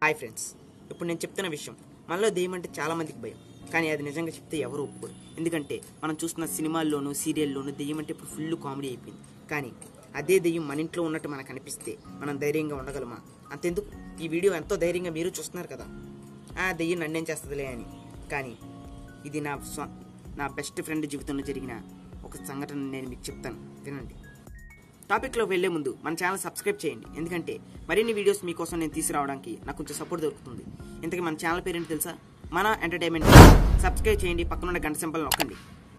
hi friends ఇప్పుడు నేను చెప్తున్న విషయం మనలో దెయ్యం అంటే చాలా మందికి భయం కానీ అది నిజంగా చెప్తే ఎవరు ఒప్పుకోరు ఎందుకంటే మనం చూస్తున్న సినిమాల్లోనూ సీరియల్లోనూ దెయ్యం అంటే ఇప్పుడు ఫుల్ కామెడీ అయిపోయింది కానీ అదే దెయ్యం మన ఇంట్లో ఉన్నట్టు మనకు అనిపిస్తే మనం ధైర్యంగా ఉండగలమా అంతెందుకు ఈ వీడియో ఎంతో ధైర్యంగా మీరు చూస్తున్నారు కదా ఆ దెయ్యం నన్నేం చేస్తుందిలే అని కానీ ఇది నా స్వ నా బెస్ట్ ఫ్రెండ్ జీవితంలో జరిగిన ఒక సంఘటన నేను మీకు చెప్తాను వినండి టాపిక్లోకి వెళ్లే ముందు మన ఛానల్ సబ్స్క్రైబ్ చేయండి ఎందుకంటే మరిన్ని వీడియోస్ మీకోసం నేను తీసుకురావడానికి నాకు కొంచెం సపోర్ట్ దొరుకుతుంది ఇంతకీ మన ఛానల్ పేరేంటి తెలుసా మన ఎంటర్టైన్మెంట్ సబ్స్క్రైబ్ చేయండి పక్కనున్న గంట సింబల్ నొక్కండి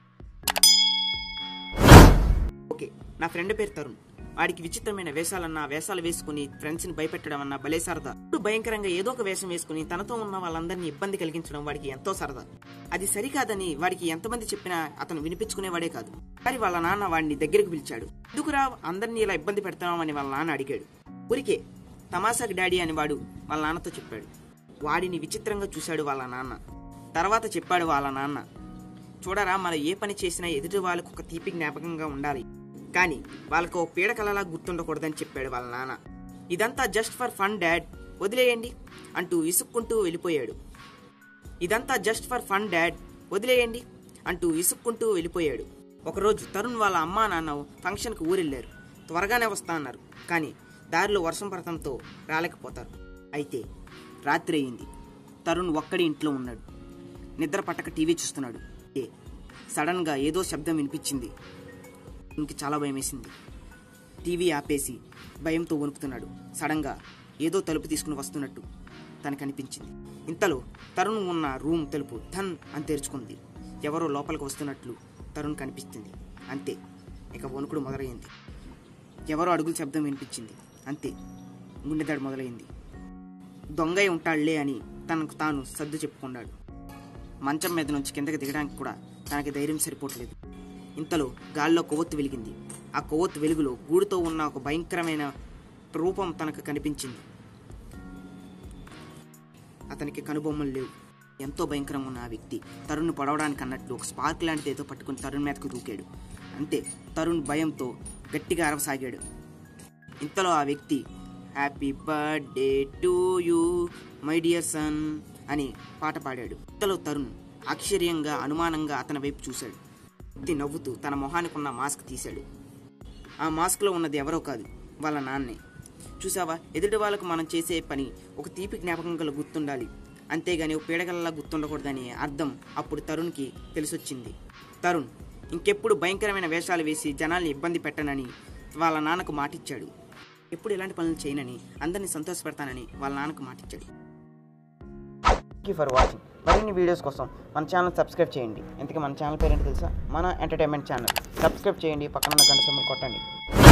ఓకే నా ఫ్రెండ్ పేరు తరుణ్ వాడికి విచిత్రమైన వేషాలన్నా వేషాలు వేసుకుని ఫ్రెండ్స్ ని భయపెట్టడం అన్న భలే సరదా ఇప్పుడు భయంకరంగా ఏదో ఒక వేషం వేసుకుని తనతో ఉన్న వాళ్ళందరినీ ఇబ్బంది కలిగించడం వాడికి ఎంతో సరదా అది సరికాదని వాడికి ఎంతమంది చెప్పినా అతను వినిపించుకునేవాడే కాదు మరి వాళ్ళ నాన్న వాడిని దగ్గరికి పిలిచాడు ఎందుకురా అందరినీ ఇలా ఇబ్బంది పెడతామని వాళ్ళ నాన్న అడిగాడు ఊరికే తమాషాకి డాడీ అని వాడు వాళ్ళ నాన్నతో చెప్పాడు వాడిని విచిత్రంగా చూశాడు వాళ్ళ నాన్న తర్వాత చెప్పాడు వాళ్ళ నాన్న చూడరా మనం ఏ పని చేసినా ఎదుటి వాళ్ళకు ఒక తీపి జ్ఞాపకంగా ఉండాలి కానీ వాళ్ళకు ఓ పీడకలలా గుర్తుండకూడదని చెప్పాడు వాళ్ళ నాన్న ఇదంతా జస్ట్ ఫర్ ఫన్ డాడ్ వదిలేయండి అంటూ ఇసుక్కుంటూ వెళ్ళిపోయాడు ఇదంతా జస్ట్ ఫర్ ఫన్ డాడ్ వదిలేయండి అంటూ ఇసుక్కుంటూ వెళ్ళిపోయాడు ఒకరోజు తరుణ్ వాళ్ళ అమ్మా నాన్న ఫంక్షన్కి ఊరెళ్ళారు త్వరగానే వస్తా అన్నారు కానీ దారిలో వర్షం పడటంతో రాలేకపోతారు అయితే రాత్రి అయింది తరుణ్ ఒక్కడి ఇంట్లో ఉన్నాడు నిద్ర పట్టక టీవీ చూస్తున్నాడు ఏ సడన్గా ఏదో శబ్దం వినిపించింది ఇంక చాలా భయం వేసింది టీవీ ఆపేసి భయంతో వణుకుతున్నాడు సడన్గా ఏదో తలుపు తీసుకుని వస్తున్నట్టు తనకు అనిపించింది ఇంతలో తరుణ్ ఉన్న రూమ్ తలుపు ధన్ అని తెరుచుకుంది ఎవరో లోపలికి వస్తున్నట్లు తరుణ్ కనిపిస్తుంది అంతే ఇక వణుకుడు మొదలైంది ఎవరో అడుగుల శబ్దం వినిపించింది అంతే గుండెదాడు మొదలైంది దొంగై ఉంటాడులే అని తనకు తాను సర్దు చెప్పుకున్నాడు మంచం మీద నుంచి కిందకి దిగడానికి కూడా తనకి ధైర్యం సరిపోవట్లేదు ఇంతలో గాల్లో కొవ్వొత్తు వెలిగింది ఆ కొవ్వొత్తు వెలుగులో గూడుతో ఉన్న ఒక భయంకరమైన రూపం తనకు కనిపించింది అతనికి కనుబొమ్మలు లేవు ఎంతో భయంకరంగా ఉన్న ఆ వ్యక్తి తరుణ్ పడవడానికి అన్నట్లు ఒక స్పార్క్ లాంటిది ఏదో పట్టుకుని తరుణ్ మీదకు దూకాడు అంతే తరుణ్ భయంతో గట్టిగా అరవసాగాడు ఇంతలో ఆ వ్యక్తి happy birthday to you my dear son అని పాట పాడాడు ఇంతలో తరుణ్ ఆశ్చర్యంగా అనుమానంగా అతని వైపు చూశాడు వ్యక్తి నవ్వుతూ తన మొహానికి ఉన్న మాస్క్ తీశాడు ఆ మాస్క్లో ఉన్నది ఎవరో కాదు వాళ్ళ నాన్నే చూసావా ఎదుటి వాళ్ళకు మనం చేసే పని ఒక తీపి జ్ఞాపకం గల గుర్తుండాలి అంతేగాని ఒక పీడగలలా గుర్తుండకూడదని అర్థం అప్పుడు తరుణ్కి తెలిసొచ్చింది తరుణ్ ఇంకెప్పుడు భయంకరమైన వేషాలు వేసి జనాల్ని ఇబ్బంది పెట్టనని వాళ్ళ నాన్నకు మాటిచ్చాడు ఎప్పుడు ఇలాంటి పనులు చేయనని అందరినీ సంతోషపెడతానని వాళ్ళ నాన్నకు మాటిచ్చాడు థ్యాంక్ యూ ఫర్ వాచింగ్ మరిన్ని వీడియోస్ కోసం మన ఛానల్ సబ్స్క్రైబ్ చేయండి ఇంతకీ మన ఛానల్ పేరేంటి తెలుసా మన ఎంటర్టైన్మెంట్ ఛానల్ సబ్స్క్రైబ్ చేయండి పక్కన ఉన్న గంట సింబల్ కొట్టండి